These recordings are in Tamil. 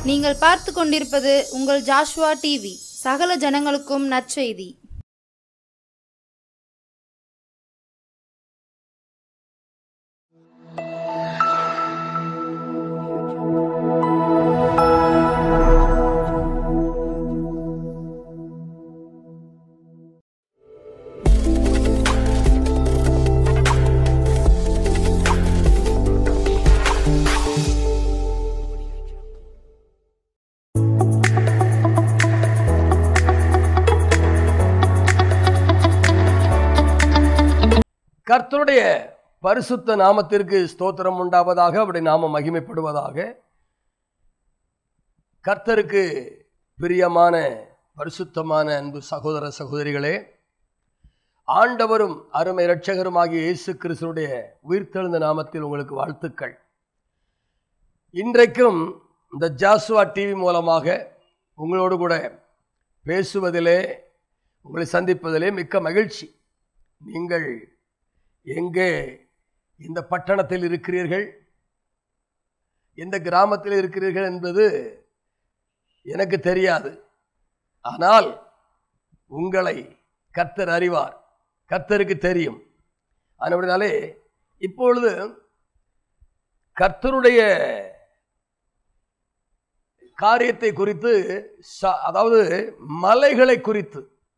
நீங்கள் பார்த்து கொண்டிருப்பது உங்கள் ஜாஷ்வா டிவி சகல ஜனங்களுக்கும் நற்செய்தி கர்த்தருடைய பரிசுத்த நாமத்திற்கு ஸ்தோத்திரம் உண்டாவதாக அவருடைய நாமம் மகிமைப்படுவதாக கர்த்தருக்கு பிரியமான பரிசுத்தமான அன்பு சகோதர சகோதரிகளே ஆண்டவரும் அருமை இரட்சகருமாகிய இயேசு கிறிஸ்துடைய உயிர்த்தெழுந்த நாமத்தில் உங்களுக்கு வாழ்த்துக்கள் இன்றைக்கும் இந்த ஜாசுவா டிவி மூலமாக உங்களோடு கூட பேசுவதிலே உங்களை சந்திப்பதிலே மிக்க மகிழ்ச்சி நீங்கள் எங்கே இந்த பட்டணத்தில் இருக்கிறீர்கள் எந்த கிராமத்தில் இருக்கிறீர்கள் என்பது எனக்கு தெரியாது ஆனால் உங்களை கர்த்தர் அறிவார் கர்த்தருக்கு தெரியும் அப்படினாலே இப்பொழுது கர்த்தருடைய காரியத்தை குறித்து ச- அதாவது மலைகளை குறித்து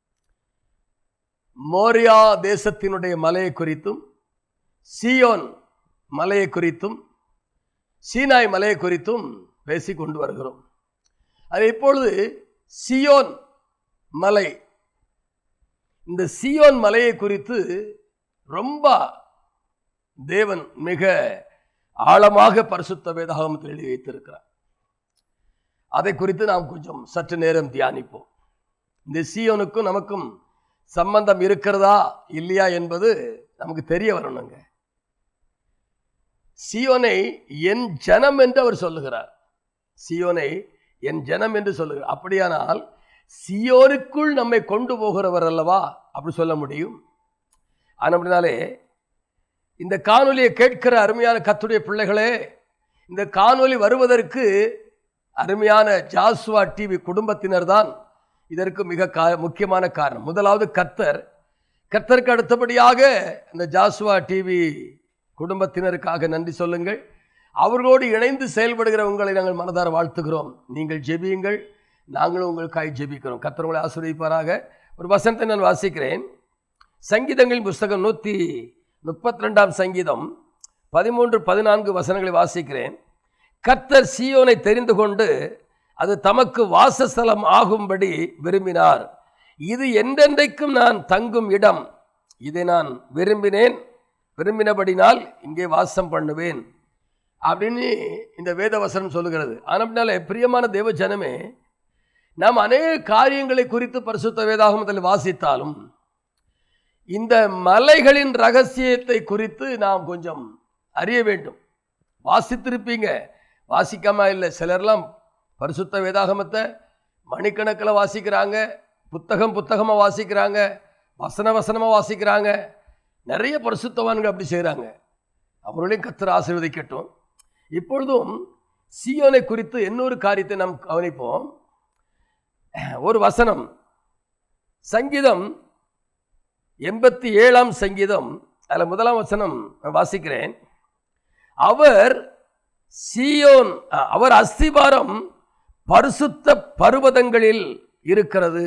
மோரியா தேசத்தினுடைய மலையை குறித்தும் சியோன் மலையை குறித்தும் சீனாய் மலையை குறித்தும் பேசி கொண்டு வருகிறோம் அது இப்பொழுது சியோன் மலை இந்த சியோன் மலையை குறித்து ரொம்ப தேவன் மிக ஆழமாக பரிசுத்த வேதாகமத்தில் எழுதி வைத்திருக்கிறார் அதை குறித்து நாம் கொஞ்சம் சற்று நேரம் தியானிப்போம் இந்த சியோனுக்கும் நமக்கும் சம்பந்தம் இருக்கிறதா இல்லையா என்பது நமக்கு தெரிய வரணுங்க சியோனை என் ஜனம் என்று அவர் சொல்லுகிறார் சியோனை என் ஜனம் என்று சொல்லுகிறார் அப்படியானால் சியோனுக்குள் நம்மை கொண்டு போகிறவர் அல்லவா அப்படி சொல்ல முடியும் ஆனால் அப்படினாலே இந்த காணொலியை கேட்கிற அருமையான கத்துடைய பிள்ளைகளே இந்த காணொலி வருவதற்கு அருமையான ஜாஸ்வா டிவி குடும்பத்தினர் தான் இதற்கு மிக கா முக்கியமான காரணம் முதலாவது கர்த்தர் கர்த்தருக்கு அடுத்தபடியாக இந்த ஜாஸ்வா டிவி குடும்பத்தினருக்காக நன்றி சொல்லுங்கள் அவர்களோடு இணைந்து செயல்படுகிற உங்களை நாங்கள் மனதார வாழ்த்துகிறோம் நீங்கள் ஜெபியுங்கள் நாங்களும் உங்களுக்காய் ஜெபிக்கிறோம் கர்த்தர் உங்களை ஆசீர்வதிப்பாராக ஒரு வசனத்தை நான் வாசிக்கிறேன் சங்கீதங்களின் புஸ்தகம் நூற்றி முப்பத்தி ரெண்டாம் சங்கீதம் பதிமூன்று பதினான்கு வசனங்களை வாசிக்கிறேன் கர்த்தர் சீயோனை தெரிந்து கொண்டு அது தமக்கு வாசஸ்தலம் ஆகும்படி விரும்பினார் இது என்றென்றைக்கும் நான் தங்கும் இடம் இதை நான் விரும்பினேன் விரும்பினபடினால் இங்கே வாசம் பண்ணுவேன் அப்படின்னு இந்த வேதவசனம் சொல்லுகிறது ஆனால் பிரியமான தேவ ஜனமே நாம் அநேக காரியங்களை குறித்து பரிசுத்த வேதாகமத்தில் வாசித்தாலும் இந்த மலைகளின் ரகசியத்தை குறித்து நாம் கொஞ்சம் அறிய வேண்டும் வாசித்திருப்பீங்க வாசிக்காம இல்லை சிலர்லாம் பரிசுத்த வேதாகமத்தை மணிக்கணக்கில் வாசிக்கிறாங்க புத்தகம் புத்தகமாக வாசிக்கிறாங்க வசன வசனமாக வாசிக்கிறாங்க நிறைய பரிசுத்தவான்கள் அப்படி செய்கிறாங்க அவர்களையும் கத்தர் ஆசீர்வதிக்கட்டும் இப்பொழுதும் சியோனை குறித்து இன்னொரு காரியத்தை நாம் கவனிப்போம் ஒரு வசனம் சங்கீதம் எண்பத்தி ஏழாம் சங்கீதம் அதில் முதலாம் வசனம் நான் வாசிக்கிறேன் அவர் சீயோன் அ- அவர் அஸ்திபாரம் பரிசுத்த பர்வதங்களில் இருக்கிறது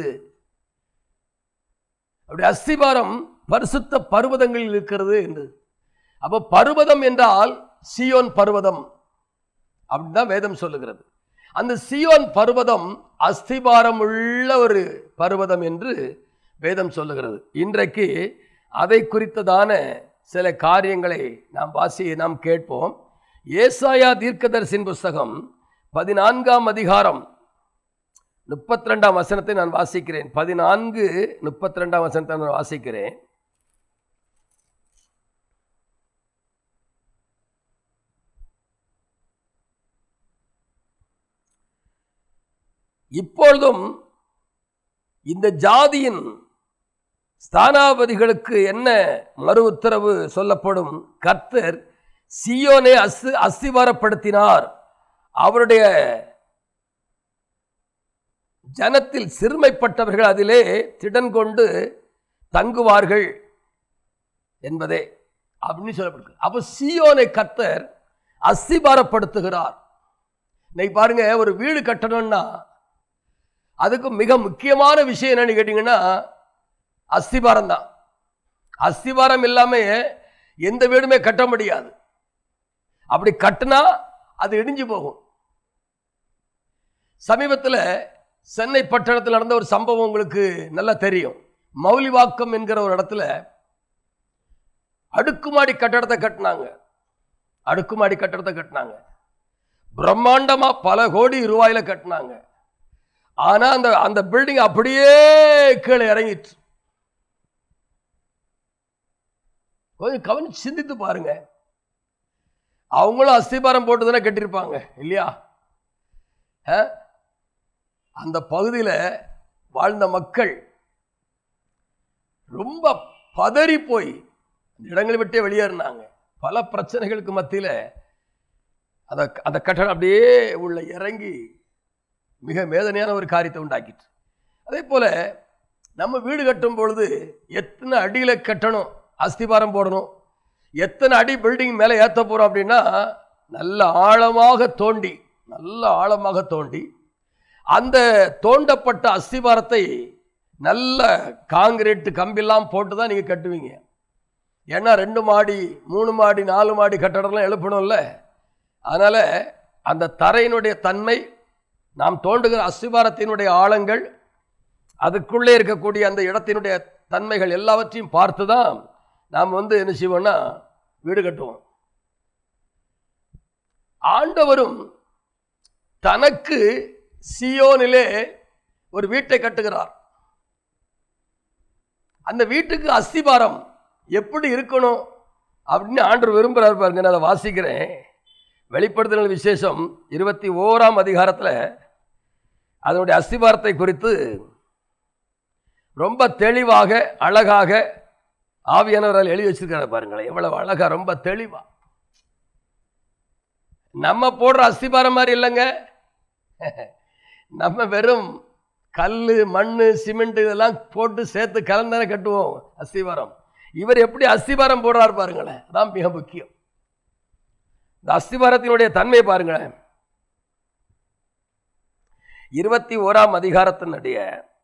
அப்படி அஸ்திபாரம் பரிசுத்த பர்வதங்களில் இருக்கிறது என்று அப்போ பர்வதம் என்றால் சியோன் பர்வதம் அப்படின்னு தான் வேதம் சொல்லுகிறது அந்த சியோன் பர்வதம் அஸ்திபாரம் உள்ள ஒரு பர்வதம் என்று வேதம் சொல்லுகிறது இன்றைக்கு அதை குறித்ததான சில காரியங்களை நாம் வாசி நாம் கேட்போம் ஏசாயா தீர்க்கதரிசின் புஸ்தகம் பதினான்காம் அதிகாரம் முப்பத்தி ரெண்டாம் வசனத்தை நான் வாசிக்கிறேன் பதினான்கு முப்பத்தி ரெண்டாம் வசனத்தை நான் வாசிக்கிறேன் இப்பொழுதும் இந்த ஜாதியின் ஸ்தானாபதிகளுக்கு என்ன மறு உத்தரவு சொல்லப்படும் கர்த்தர் சியோனை அஸ்து அஸ்திவாரப்படுத்தினார் அவருடைய ஜனத்தில் சிறுமைப்பட்டவர்கள் அதிலே திடன் கொண்டு தங்குவார்கள் என்பதே அப்படின்னு சொல்லப்பட்டிருக்கு அப்போ சியோனை கர்த்தர் அஸ்திபாரப்படுத்துகிறார் இன்னைக்கு பாருங்க ஒரு வீடு கட்டணும்னா அதுக்கு மிக முக்கியமான விஷயம் என்னன்னு கேட்டீங்கன்னா அஸ்திபாரம் தான் அஸ்திபாரம் இல்லாம எந்த வீடுமே கட்ட முடியாது அப்படி கட்டினா அது இடிஞ்சு போகும் சமீபத்தில் சென்னை பட்டணத்தில் நடந்த ஒரு சம்பவம் உங்களுக்கு நல்லா தெரியும் மௌலிவாக்கம் என்கிற ஒரு இடத்துல அடுக்குமாடி கட்டடத்தை கட்டினாங்க அடுக்குமாடி கட்டடத்தை கட்டினாங்க பிரம்மாண்டமா பல கோடி ரூபாயில கட்டினாங்க ஆனா அந்த அந்த பில்டிங் அப்படியே கீழே இறங்கிட்டு கொஞ்சம் கவனிச்சு சிந்தித்து பாருங்க அவங்களும் அஸ்திபாரம் போட்டு தானே கட்டியிருப்பாங்க இல்லையா ஆ? அந்த பகுதியில் வாழ்ந்த மக்கள் ரொம்ப பதறி போய் அந்த இடங்களை விட்டே வெளியேறினாங்க பல பிரச்சனைகளுக்கு மத்தியில் அந்த அந்த கட்டடம் அப்படியே உள்ள இறங்கி மிக வேதனையான ஒரு காரியத்தை உண்டாக்கிட்டு அதே போல நம்ம வீடு கட்டும் பொழுது எத்தனை அடியில் கட்டணும் அஸ்திபாரம் போடணும் எத்தனை அடி பில்டிங் மேலே ஏற்ற போகிறோம் அப்படின்னா நல்ல ஆழமாக தோண்டி நல்ல ஆழமாக தோண்டி அந்த தோண்டப்பட்ட அஸ்திபாரத்தை நல்ல காங்கிரீட் கம்பிலாம் போட்டு தான் நீங்கள் கட்டுவீங்க ஏன்னா ரெண்டு மாடி மூணு மாடி நாலு மாடி கட்டடம்லாம் எழுப்பணும்ல அதனால் அந்த தரையினுடைய தன்மை நாம் தோண்டுகிற அஸ்திபாரத்தினுடைய ஆழங்கள் அதுக்குள்ளே இருக்கக்கூடிய அந்த இடத்தினுடைய தன்மைகள் எல்லாவற்றையும் பார்த்து தான் நாம் வந்து என்ன செய்வோம்னா வீடு கட்டுவோம் ஆண்டவரும் தனக்கு சியோனிலே ஒரு வீட்டை கட்டுகிறார் அந்த வீட்டுக்கு அஸ்திபாரம் எப்படி இருக்கணும் அப்படின்னு ஆண்டவர் விரும்புகிறார் பாருங்க நான் அதை வாசிக்கிறேன் வெளிப்படுத்தின விசேஷம் இருபத்தி ஓராம் அதிகாரத்தில் அதனுடைய அஸ்திபாரத்தை குறித்து ரொம்ப தெளிவாக அழகாக ஆவியானவரால் எழுதி வச்சிருக்காரு பாருங்களேன் எவ்வளவு அழகா ரொம்ப தெளிவா நம்ம போடுற அஸ்திபாரம் மாதிரி இல்லைங்க நம்ம வெறும் கல் மண் சிமெண்ட் இதெல்லாம் போட்டு சேர்த்து கலந்தானே கட்டுவோம் அஸ்திபாரம் இவர் எப்படி அஸ்திபாரம் போடுறாரு பாருங்களேன் அதான் மிக முக்கியம் இந்த அஸ்திபாரத்தினுடைய தன்மை பாருங்களேன் இருபத்தி ஓராம் அதிகாரத்தினுடைய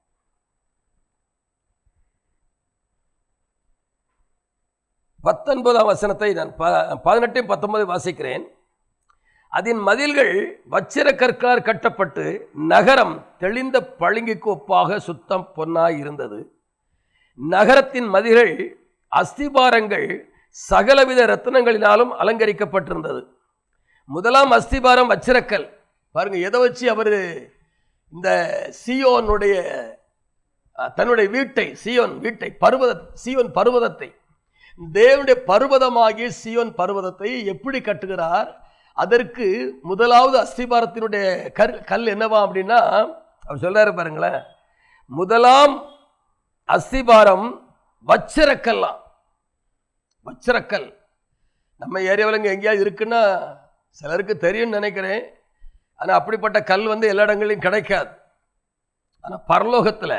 பத்தொன்பதாம் வசனத்தை நான் ப- பதினெட்டையும் பத்தொன்பது வாசிக்கிறேன் அதன் மதில்கள் வச்சிர கற்களால் கட்டப்பட்டு நகரம் தெளிந்த பளிங்குக்கு ஒப்பாக சுத்தம் பொன்னாய் இருந்தது நகரத்தின் மதில்கள் அஸ்திபாரங்கள் சகலவித ரத்தினங்களினாலும் அலங்கரிக்கப்பட்டிருந்தது முதலாம் அஸ்திபாரம் வச்சிரக்கல் பாருங்க எதை வச்சு அவர் இந்த சியோனுடைய அஹ், தன்னுடைய வீட்டை சியோன் வீட்டை பர்வத சியோன் பர்வதத்தை தேவனுடைய பர்வதமாகிய சியோன் பர்வதத்தை எப்படி கட்டுகிறார் அதற்கு முதலாவது அஸ்திபாரத்தினுடைய கல் கல் என்னவா அப்படின்னா அவர் சொல்றாரு பாருங்களேன் முதலாம் அஸ்திபாரம் வச்சிரக்கல்லாம் வச்சிரக்கல் நம்ம ஏரியாவில் இங்கே எங்கேயாவது இருக்குன்னா சிலருக்கு தெரியும்னு நினைக்கிறேன் ஆனால் அப்படிப்பட்ட கல் வந்து எல்லா இடங்களையும் கிடைக்காது ஆனால் பரலோகத்தில்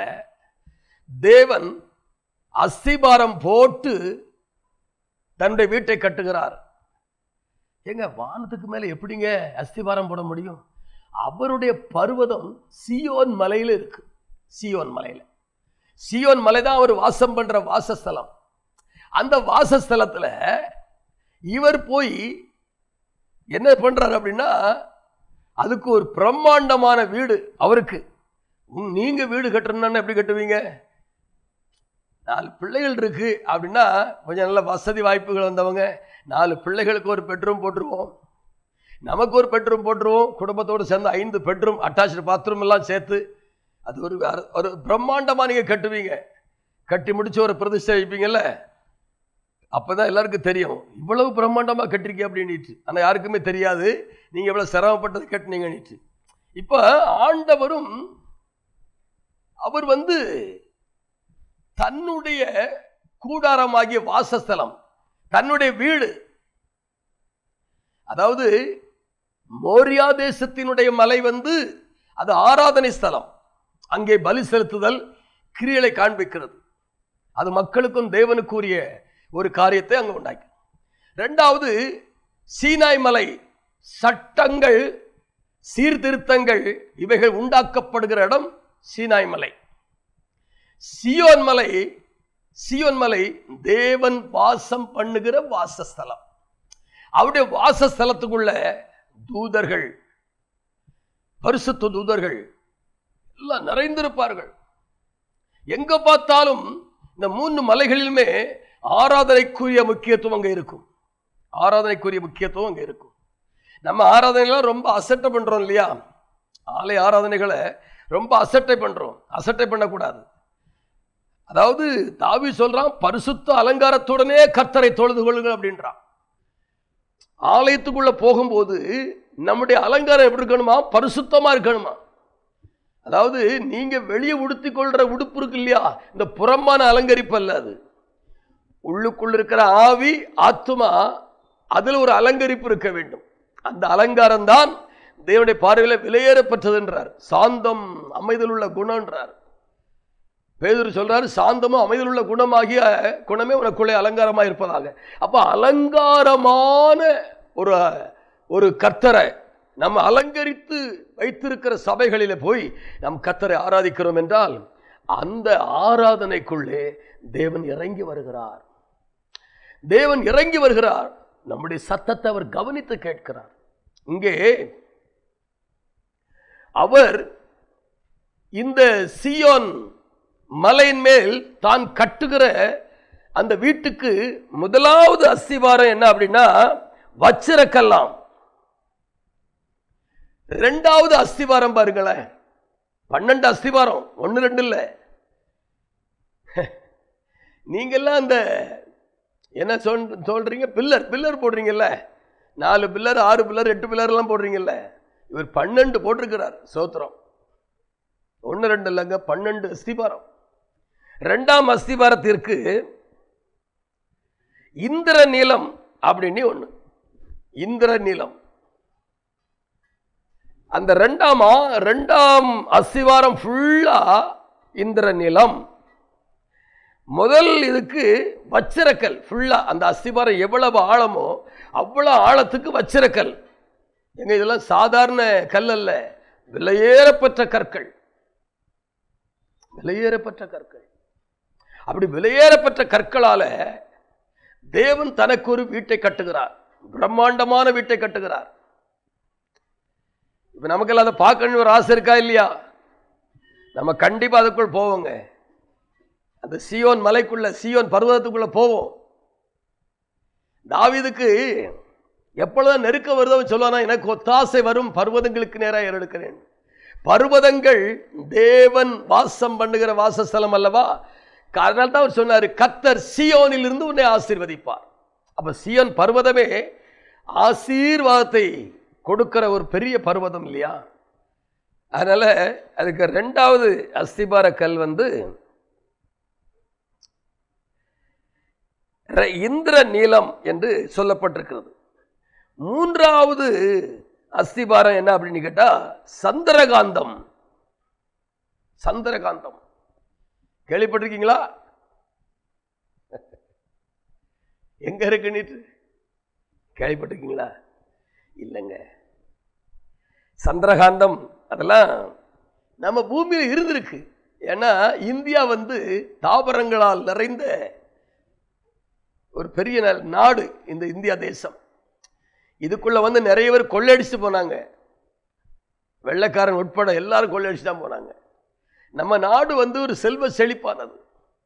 தேவன் அஸ்திபாரம் போட்டு தன்னுடைய வீட்டை கட்டுகிறார் ஏங்க வானத்துக்கு மேலே எப்படிங்க அஸ்திபாரம் போட முடியும் அவருடைய பர்வதம் சியோன் மலையில் இருக்கு சியோன் மலையில் சியோன் மலை தான் அவர் வாசம் பண்ற வாசஸ்தலம் அந்த வாசஸ்தலத்தில் இவர் போய் என்ன பண்றாரு அப்படின்னா அதுக்கு ஒரு பிரம்மாண்டமான வீடு அவருக்கு உம், நீங்க வீடு கட்டணும்னா எப்படி கட்டுவீங்க நாலு பிள்ளைகள் இருக்கு அப்படின்னா கொஞ்சம் நல்ல வசதி வாய்ப்புகள் வந்தவங்க நாலு பிள்ளைகளுக்கு ஒரு பெட்ரூம் போட்டுருவோம் நமக்கு ஒரு பெட்ரூம் போட்டுருவோம் குடும்பத்தோடு சேர்ந்து ஐந்து பெட்ரூம் அட்டாச்சு பாத்ரூம் எல்லாம் சேர்த்து அது ஒரு அர- ஒரு பிரம்மாண்டமாக நீங்கள் கட்டுவீங்க கட்டி முடிச்சு ஒரு பிரதிஷ்டை வைப்பீங்கல்ல அப்பதான் எல்லாருக்கும் தெரியும் இவ்வளவு பிரம்மாண்டமாக கட்டிருக்கீங்க அப்படின்னுட்டு ஆனால் யாருக்குமே தெரியாது நீங்கள் எவ்வளோ சிரமப்பட்டது கட்டினீங்கன்னுட்டு இப்போ ஆண்டவரும் அவர் வந்து தன்னுடைய கூடாரமாகிய வாசஸ்தலம் தன்னுடைய வீடு அதாவது மோரியா தேசத்தினுடைய மலை வந்து அது ஆராதனை ஸ்தலம் அங்கே பலி செலுத்துதல் கிரியலை காண்பிக்கிறது அது மக்களுக்கும் தேவனுக்குரிய ஒரு காரியத்தை அங்கே உண்டாக்கி ரெண்டாவது சீனாய் மலை சட்டங்கள் சீர்திருத்தங்கள் இவைகள் உண்டாக்கப்படுகிற இடம் சீனாய் மலை சியோன் மலை சியோன் மலை தேவன் வாசம் பண்ணுகிற வாசஸ்தலம் அவருடைய வாசஸ்தலத்துக்குள்ள தூதர்கள் பரிசுத்த தூதர்கள் எல்லாம் நிறைந்திருப்பார்கள் எங்க பார்த்தாலும் இந்த மூன்று மலைகளிலுமே ஆராதனைக்குரிய முக்கியத்துவம் அங்க இருக்கும் ஆராதனைக்குரிய முக்கியத்துவம் அங்க இருக்கும் நம்ம ஆராதனைலாம் ரொம்ப அசட்டை பண்றோம் இல்லையா ஆலய ஆராதனைகளை ரொம்ப அசட்டை பண்றோம் அசட்டை பண்ணக்கூடாது அதாவது தாவி சொல்றான் பரிசுத்த அலங்காரத்துடனே கர்த்தரை தொழுது கொள்ளுங்கள் அப்படின்றான் ஆலயத்துக்குள்ள போகும்போது நம்முடைய அலங்காரம் எப்படி இருக்கணுமா பரிசுத்தமா இருக்கணுமா அதாவது நீங்க வெளியே உடுத்தி கொள்ற உடுப்பு இருக்கு இல்லையா இந்த புறம்பான அலங்கரிப்பு அல்ல அது உள்ளுக்குள்ள இருக்கிற ஆவி ஆத்துமா அதுல ஒரு அலங்கரிப்பு இருக்க வேண்டும் அந்த அலங்காரம் தான் தேவனுடைய பார்வையில் விலையேறப்பட்டதுன்றார் சாந்தம் அமைதல் உள்ள குணம்ன்றார் பேதர் சொல்றாரு சாந்தமும் அமைதல் உள்ள குணமாகிய குணமே உனக்குள்ளே அலங்காரமா இருப்பதாக அப்ப அலங்காரமான ஒரு ஒரு கர்த்தரை நம்ம அலங்கரித்து வைத்திருக்கிற சபைகளிலே போய் நம் கர்த்தரை ஆராதிக்கிறோம் என்றால் அந்த ஆராதனைக்குள்ளே தேவன் இறங்கி வருகிறார் தேவன் இறங்கி வருகிறார் நம்முடைய சத்தத்தை அவர் கவனித்து கேட்கிறார் இங்கே அவர் இந்த சியோன் மலையின் மேல் தான் கட்டுகிற அந்த வீட்டுக்கு முதலாவது அஸ்திவாரம் என்ன அப்படின்னா வச்சிரக்கல்லாம் ரெண்டாவது அஸ்திவாரம் பாருங்களேன் பன்னெண்டு அஸ்திவாரம் ஒன்று ரெண்டு இல்லை நீங்கெல்லாம் அந்த என்ன சொல் சொல்றீங்க பில்லர் பில்லர் போடுறீங்கல்ல நாலு பில்லர் ஆறு பில்லர் எட்டு பில்லர்லாம் போடுறீங்கல்ல இவர் பன்னெண்டு போட்டிருக்கிறார் சோத்திரம் ஒன்று ரெண்டு இல்லைங்க பன்னெண்டு அஸ்திபாரம் ரெண்டாம் அஸ்திபாரத்திற்கு இந்திர நீலம் அப்படின்னு ஒன்று இந்திர நீலம் அந்த ரெண்டாம் ஆ- ரெண்டாம் அஸ்திவாரம் ஃபுல்லா இந்திர நீலம் முதல் இதுக்கு வச்சிரக்கல் ஃபுல்லா அந்த அஸ்திவாரம் எவ்வளவு ஆழமோ அவ்வளவு ஆழத்துக்கு வச்சிரக்கல் எங்க இதெல்லாம் சாதாரண கல் அல்ல விலையேறப்பெற்ற கற்கள் விலையேறப்பெற்ற கற்கள் அப்படி விலையேறப்பெற்ற கற்களால தேவன் தனக்கு ஒரு வீட்டை கட்டுகிறார் பிரம்மாண்டமான வீட்டை கட்டுகிறார் இப்ப நமக்கெல்லாம் அதை பார்க்கணும் ஒரு ஆசை இருக்கா இல்லையா நம்ம கண்டிப்பா அதுக்குள் போவோங்க அந்த சியோன் மலைக்குள்ள சியோன் பர்வதத்துக்குள்ள போவோம் தாவீதுக்கு எப்பொழுதும் நெருக்க வருதோ அவன் சொல்லுவானா எனக்கு ஒத்தாசை வரும் பர்வதங்களுக்கு நேராக ஏறெடுக்கிறேன் பர்வதங்கள் தேவன் வாசம் பண்ணுகிற வாசஸ்தலம் அல்லவா அதனால தான் அவர் சொன்னார் கத்தர் சியோனில் இருந்து உன்னை ஆசீர்வதிப்பார் அப்ப சியோன் பர்வதமே ஆசீர்வாதத்தை கொடுக்கிற ஒரு பெரிய பர்வதம் இல்லையா அதனால அதுக்கு ரெண்டாவது அஸ்திபார கல் வந்து ர- இந்திர நீலம் என்று சொல்லப்பட்டிருக்கிறது மூன்றாவது அஸ்திபாரம் என்ன அப்படின்னு கேட்டா சந்திரகாந்தம் சந்திரகாந்தம் கேள்விப்பட்டிருக்கீங்களா எங்க இருக்கு நீட்டு கேள்விப்பட்டிருக்கீங்களா இல்லைங்க சந்திரகாந்தம் அதெல்லாம் நம்ம பூமியில் இருந்திருக்கு ஏன்னா இந்தியா வந்து தாவரங்களால் நிறைந்த ஒரு பெரிய நா- நாடு இந்த இந்தியா தேசம் இதுக்குள்ள வந்து நிறைய பேர் கொள்ளையடிச்சு போனாங்க வெள்ளைக்காரன் உட்பட எல்லாரும் கொள்ளையடிச்சு தான் போனாங்க நம்ம நாடு வந்து ஒரு செல்வ செழிப்பானது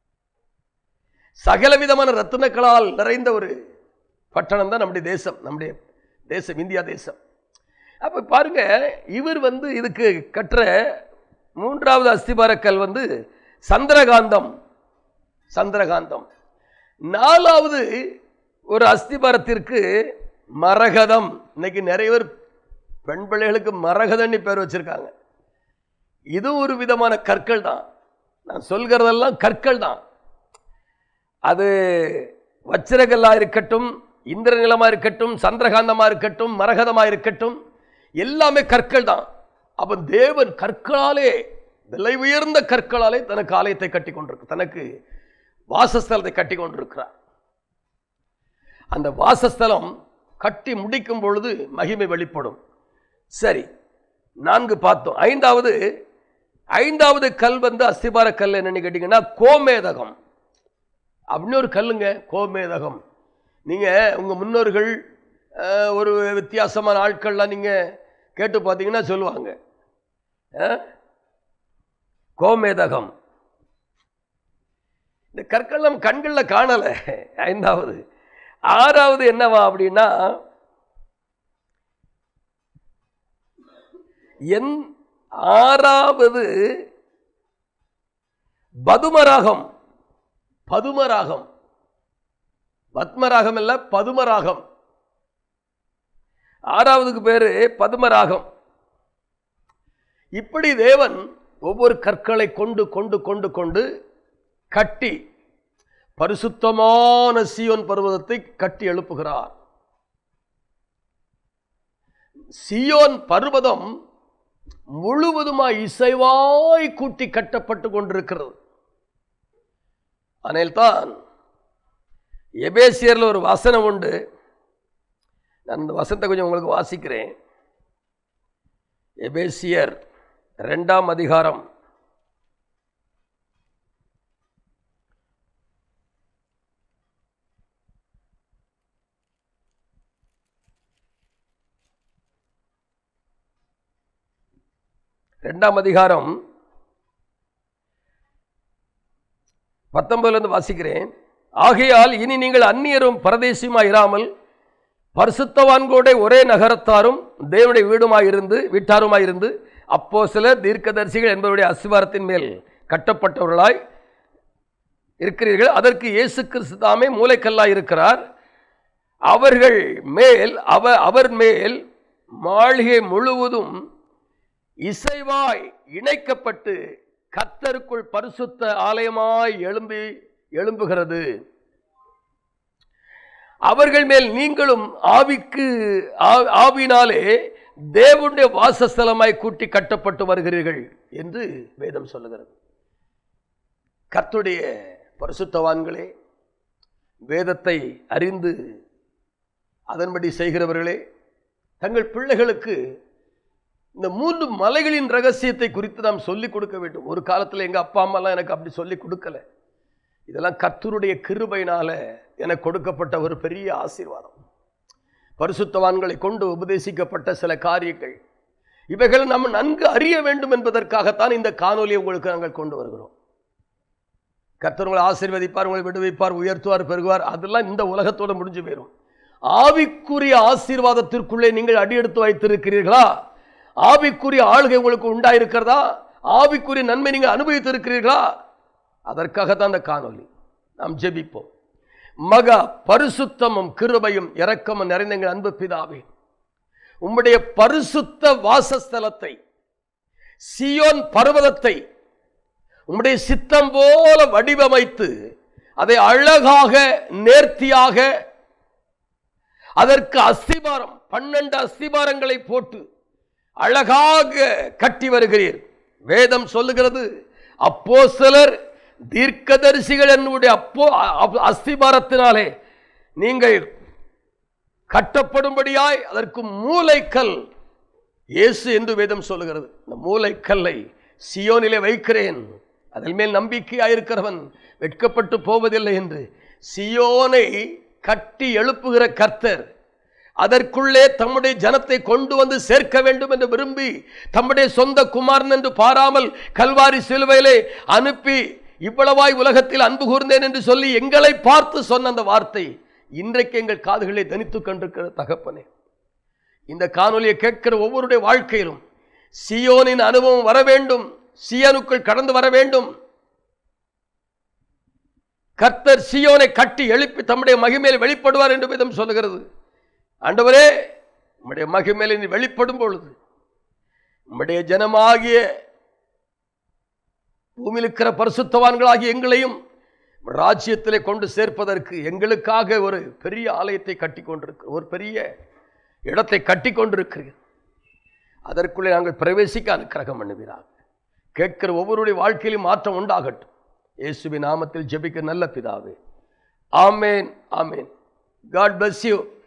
சகல விதமான ரத்தினக்களால் நிறைந்த ஒரு பட்டணம் தான் நம்முடைய தேசம் நம்முடைய தேசம் இந்தியா தேசம் அப்ப பாருங்க இவர் வந்து இதுக்கு கற்ற மூன்றாவது அஸ்திபாரக்கல் வந்து சந்திரகாந்தம் சந்திரகாந்தம் நாலாவது ஒரு அஸ்திபாரத்திற்கு மரகதம் இன்னைக்கு நிறைய பேர் பெண் பிள்ளைகளுக்கு மரகதன்னு பேர் வச்சிருக்காங்க இது ஒரு விதமான கற்கள் தான் நான் சொல்கிறதெல்லாம் கற்கள் தான் அது வச்சிரகல்லா இருக்கட்டும் இந்திர நிலமா இருக்கட்டும் சந்திரகாந்தமா இருக்கட்டும் மரகதமா இருக்கட்டும் எல்லாமே கற்கள் தான் அப்ப தேவன் கற்களாலே விலை உயர்ந்த கற்களாலே தனக்கு ஆலயத்தை கட்டி கொண்டிருக்கு தனக்கு வாசஸ்தலத்தை கட்டி கொண்டிருக்கிறார் அந்த வாசஸ்தலம் கட்டி முடிக்கும் பொழுது மகிமை வெளிப்படும் சரி நான்கு பார்த்தோம் ஐந்தாவது ஐந்தாவது கல் வந்து அஸ்திபார கல் என்னன்னு கேட்டிங்கன்னா கோமேதகம் அப்படின்னு ஒரு கல்லுங்க கோமேதகம் நீங்கள் உங்கள் முன்னோர்கள் அஹ், ஒரு வித்தியாசமான ஆட்கள்லாம் நீங்கள் கேட்டு பார்த்தீங்கன்னா சொல்லுவாங்க அஹ், கோமேதகம் இந்த கற்கள் நம்ம கண்களில் காணலை ஐந்தாவது ஆறாவது என்னவா அப்படின்னா என் ஆறாவது பதுமராகம் பதுமராகம் பத்மராகம் இல்ல பதுமராகம் ஆறாவதுக்கு பேரு பதுமராகம் இப்படி தேவன் ஒவ்வொரு கற்களை கொண்டு கொண்டு கொண்டு கொண்டு கட்டி பரிசுத்தமான சியோன் பர்வதத்தை கட்டி எழுப்புகிறார் சியோன் பர்வதம் முழுவதுமாய் இசைவாய் கூட்டி கட்டப்பட்டு கொண்டிருக்கிறது அதனால்தான் எபேசியரில் ஒரு வசனம் உண்டு நான் அந்த வசனத்தை கொஞ்சம் உங்களுக்கு வாசிக்கிறேன் எபேசியர் ரெண்டாம் அதிகாரம் ரெண்டாம் அதிகாரம் பத்தொன்பதுலேருந்து வாசிக்கிறேன் ஆகையால் இனி நீங்கள் அந்நியரும் பரதேசியுமாய் இராமல் பரிசுத்தவான்களோட ஒரே நகரத்தாரும் தேவனுடைய வீடுமாயிருந்து வீட்டாருமாயிருந்து அப்போ சிலர் தீர்க்கதரிசிகள் என்பவருடைய அஸ்திவாரத்தின் மேல் கட்டப்பட்டவர்களாய் இருக்கிறீர்கள் அதற்கு இயேசு கிறிஸ்து தாமே மூளைக்கல்லாய் இருக்கிறார் அவர்கள் மேல் அவ அவர் மேல் மாளிகை முழுவதும் இசைவாய் இணைக்கப்பட்டு கத்தருக்குள் பரிசுத்த ஆலயமாய் எழும்பி எழும்புகிறது அவர்கள் மேல் நீங்களும் ஆவிக்கு ஆ- ஆவினாலே தேவனுடைய வாசஸ்தலமாய் கூட்டி கட்டப்பட்டு வருகிறீர்கள் என்று வேதம் சொல்லுகிறது கர்த்தருடைய பரிசுத்தவான்களே வேதத்தை அறிந்து அதன்படி செய்கிறவர்களே தங்கள் பிள்ளைகளுக்கு இந்த மூன்று மலைகளின் ரகசியத்தை குறித்து நாம் சொல்லிக் கொடுக்க வேண்டும் ஒரு காலத்தில் எங்கள் அப்பா அம்மாலாம் எனக்கு அப்படி சொல்லிக் கொடுக்கல இதெல்லாம் கர்த்தருடைய கிருபையினால எனக்கு கொடுக்கப்பட்ட ஒரு பெரிய ஆசீர்வாதம் பரிசுத்தவான்களை கொண்டு உபதேசிக்கப்பட்ட சில காரியங்கள் இவைகளை நம்ம நன்கு அறிய வேண்டும் என்பதற்காகத்தான் இந்த காணொலியை உங்களுக்கு நாங்கள் கொண்டு வருகிறோம் கர்த்தர் உங்களை ஆசீர்வதிப்பார் உங்களை விடுவிப்பார் உயர்த்துவார் பெருகுவார் அதெல்லாம் இந்த உலகத்தோட முடிஞ்சு போயிடும் ஆவிக்குரிய ஆசீர்வாதத்திற்குள்ளே நீங்கள் அடியெடுத்து வைத்திருக்கிறீர்களா ஆவிக்குரிய ஆளுகை உங்களுக்கு உண்டாயிருக்கிறதா ஆவிக்குரிய நன்மை நீங்கள் அனுபவித்திருக்கிறீர்களா அதற்காகத்தான் அந்த காணொளி நாம் ஜெபிப்போம் மகா பரிசுத்தமும் கிருபையும் இரக்கமும் நிறைந்த எங்கள் அன்பு பிதாவே உம்முடைய பரிசுத்த வாசஸ்தலத்தை சியோன் பர்வதத்தை உம்முடைய சித்தம் போல வடிவமைத்து அதை அழகாக நேர்த்தியாக அதற்கு அஸ்திபாரம் பன்னெண்டு அஸ்திபாரங்களை போட்டு அழகாக கட்டி வருகிறீர் வேதம் சொல்லுகிறது அப்போ சிலர் தீர்க்கதரிசிகள் என்னுடைய அப்போ அ- அஸ்திபாரத்தினாலே நீங்கள் கட்டப்படும்படியாய் அதற்கு மூலைக்கல் இயேசு என்று வேதம் சொல்லுகிறது இந்த மூலைக்கல்லை சியோனிலே வைக்கிறேன் அதில் மேல் நம்பிக்கையாயிருக்கிறவன் வெட்கப்பட்டு போவதில்லை என்று சியோனை கட்டி எழுப்புகிற கர்த்தர் அதற்குள்ளே தம்முடைய ஜனத்தை கொண்டு வந்து சேர்க்க வேண்டும் என்று விரும்பி தம்முடைய சொந்த குமாரன் என்று பாராமல் கல்வாரி சிலுவையிலே அனுப்பி இவ்வளவாய் உலகத்தில் அன்பு கூர்ந்தேன் என்று சொல்லி எங்களை பார்த்து சொன்ன அந்த வார்த்தை இன்றைக்கு எங்கள் காதுகளை தனித்துக் கொண்டிருக்கிற தகப்பனே இந்த காணொலியை கேட்கிற ஒவ்வொருடைய வாழ்க்கையிலும் சியோனின் அனுபவம் வர வேண்டும் சியோனுக்குள் கடந்து வர வேண்டும் கர்த்தர் சியோனை கட்டி எழுப்பி தம்முடைய மகிமையில் வெளிப்படுவார் என்று விதம் சொல்லுகிறது ஆண்டவரே உம்முடைய மகிமையில் நீ வெளிப்படும் பொழுது உம்முடைய ஜனமாகிய பூமியில் இருக்கிற பரிசுத்தவான்களாகிய எங்களையும் ராஜ்யத்திலே கொண்டு சேர்ப்பதற்கு எங்களுக்காக ஒரு பெரிய ஆலயத்தை கட்டி கொண்டிருக்க ஒரு பெரிய இடத்தை கட்டி கொண்டிருக்கிறீர்கள் அதற்குள்ளே நாங்கள் பிரவேசிக்க அனுக்கிரகம் பண்ணுவீராக கேட்கிற ஒவ்வொருடைய வாழ்க்கையிலும் மாற்றம் உண்டாகட்டும் இயேசுவின் நாமத்தில் ஜெபிக்க நல்ல பிதாவே ஆமேன் ஆமேன் காட் bless யூ